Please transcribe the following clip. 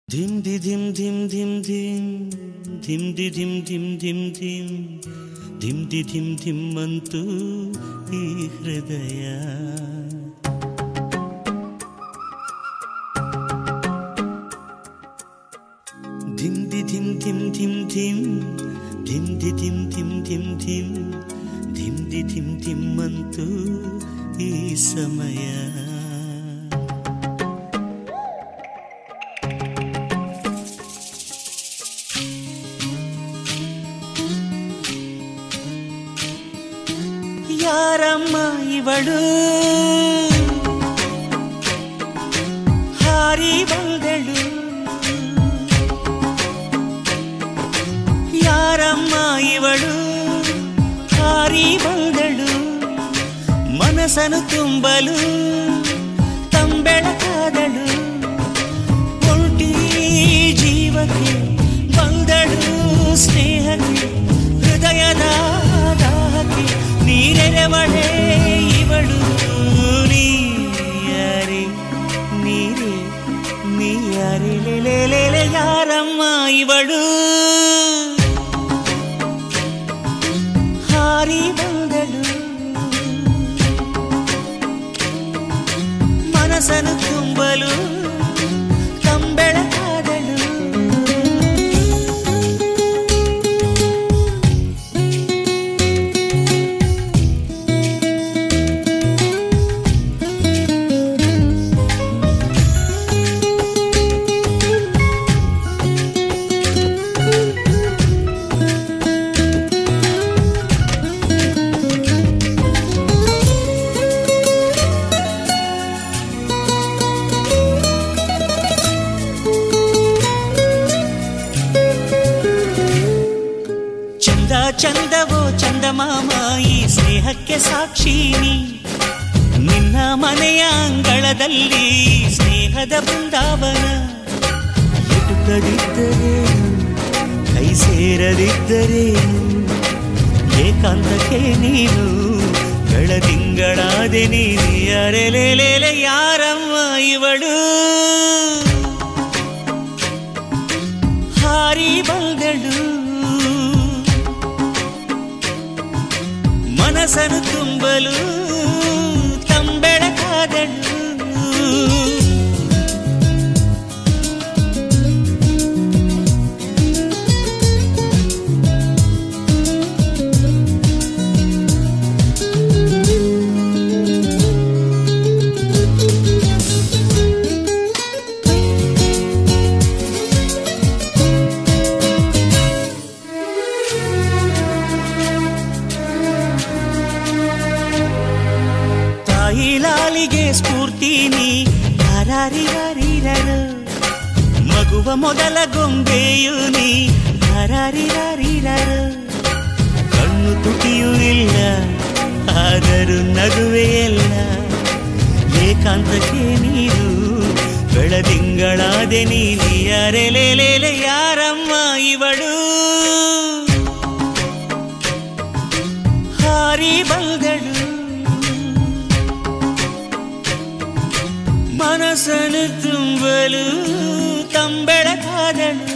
ಧಿಮ್ ದಿ ಧಿಮ್ ಧಿಮ್ ಧಿಮ್ ಧಿಮ್ ಧಿಮ್ ದಿ ಧಿಮ್ ಧಿಮ್ ಧಿಮ್ ಧಿಮ್ ಧಿಮ್ ದಿ ಧಿಮ್ ಧಿಮ್ ಅಂತು ಈ ಹೃದಯ ಧಿಮ್ ದಿ ಧಿಮ್ ಧಿಮ್ ಧಿಮ್ ಧಿಮ್ ಧಿಮ್ ದಿ ಧಿಮ್ ಧಿಮ್ ಧಿಮ್ ಧಿಮ್ ಧಿಮ್ ದಿ ಧಿಮ್ ಧಿಮ್ ಅಂತು ಈ ಸಮಯ ಯಾರಮ್ಮ ಇವಳು ಹಾರಿ ಬಂದಳು ಯಾರಮ್ಮ ಇವಳು ಹಾರಿ ಬಂದಳು ಮನಸ್ಸನ್ನು ತುಂಬಲು ತಂಬೆಳಕಾದಳು ಒಂಟಿ ಜೀವಕ್ಕೆ ಬಂದಳು ಸ್ನೇಹಕ್ಕೆ ಹೃದಯದ ದಾಹಕ್ಕೆ ನೀರೆರವಳೆ ಇವಳು ನೀಯಾರೆ ನೀರೇ ನೀಯಾರೆ ಲೇಲೆ ಯಾರಮ್ಮ ಇವಳು ಹಾರಿ ಬಂದಳು ಮನಸ್ಸನ್ನು ತುಂಬಲು ತಂಬೆಳಕಾದಳು ಚಂದ ಚಂದವೋ ಚಂದಮಾಮ ಈ ಸ್ನೇಹಕ್ಕೆ ಸಾಕ್ಷಿನಿ ನಿನ್ನ ಮನೆಯ ಅಂಗಳದಲ್ಲಿ ಸ್ನೇಹದ ಬೃಂದಾವನ ಎಟುಕದಿದ್ದರೇನು ಕೈ ಸೇರದಿದ್ದರೇನು ಏಕಾಂತಕ್ಕೆ ನೀನು ಬೆಳದಿಂಗಳಾದೆ ನೀನು ಅರೆಲೆಲೆಲೆ ಯಾರಮ್ಮ ಇವಳು ಹಾರಿ ಬಂದಳು ಮನಸ್ಸನ್ನು ತುಂಬಲು ತಂಬೆಳಕಾದಳು ತಾಯಿ ಲಾಲಿಗೆ ಸ್ಫೂರ್ತಿ ನೀ ಹರಾರಿರರಿರರು ಮಗುವ ಮೊದಲ ಗೊಂಬೆಯು ನೀ ಹರಾರಿರರಿರರು ಕಣ್ಣು ತುಟಿಯೂ ಇಲ್ಲ ಆದರೂ ನಗುವೆ ಎಲ್ಲ ಏಕಾಂತಕ್ಕೆ ನೀರು ಬೆಳದಿಂಗಳಾದೆ ನೀಲಿ ಅರೆಲೆಲೆಲೆ ಯಾರಮ್ಮ ಇವಳು ಹಾರಿ ಬಂದಳು ಮನಸ್ಸನ್ನು ತುಂಬಲು ತಂಬೆಳಕಾದಳು